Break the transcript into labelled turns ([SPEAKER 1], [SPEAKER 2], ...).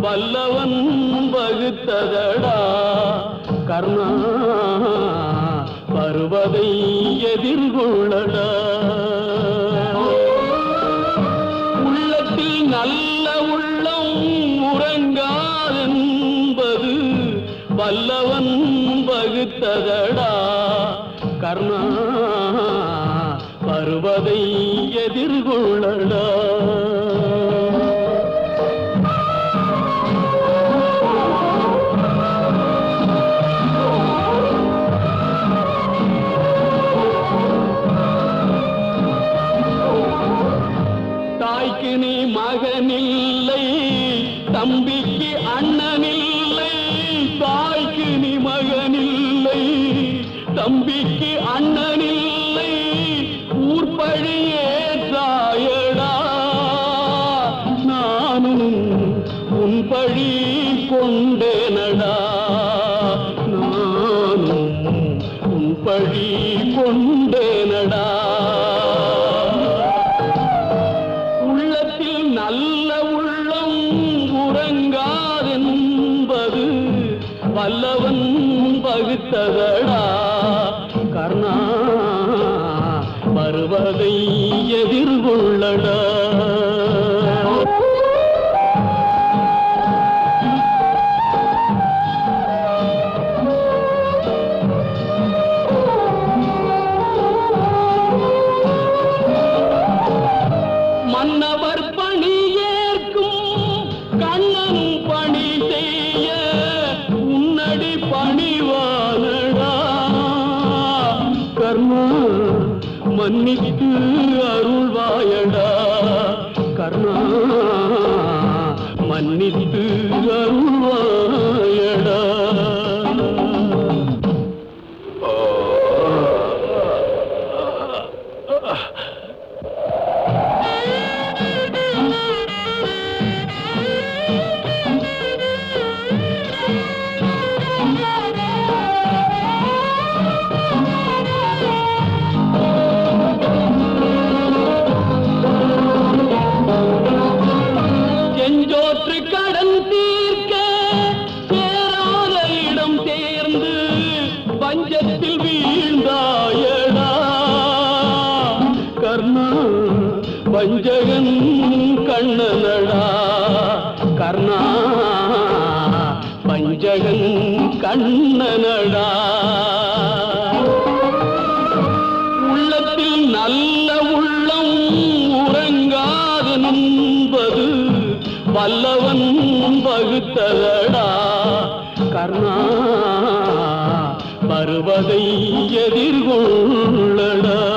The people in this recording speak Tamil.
[SPEAKER 1] வல்லவன் வகுத்ததடா கர்ணா வருவதை எதிர்கொள்ளடா உள்ளத்தில் நல்ல உள்ளம் உறங்காதென்பது வல்லவன் வகுத்ததடா கர்ணா வருவதை எதிர்கொள்ளடா தாய்க்கு நீ மகனில்லை தம்பிக்கு அண்ணனில்லை தாய்க்கு நீ மகனில்லை தம்பிக்கு அண்ணனில்லை ஊர்பழியே தாயடா நானும் உன் பழி கொண்டேனடா நானும் உன் பழி கொண்டேனடா உள்ளத்தில் நல்ல உள்ளம் உறங்காதென்பது வல்லவன் பகுத்ததடா கர்ணா வருவதை எதிர்கொள்ளடா மன்னவர் பணி ஏற்கும் கண்ணனும் பணி செய்ய உன்னடி பணிவானடா கர்ணா மன்னித்து அருள்வாயடா கர்ணா மன்னித்து அருள்வாயடா செஞ்சோற்று கடன் தீர்க்க சேராத இடம் சேர்ந்து பஞ்சத்தில் வீழ்ந்தாயடா கர்ணா வஞ்சகன் கண்ணனடா கர்ணா பஞ்சகன் கண்ணனடா உள்ளத்தில் நல்ல உள்ளம் உறங்காது நம்பது வல்லவன் வகுத்ததடா கர்ணா வருவதை எதிர்கொள்ளடா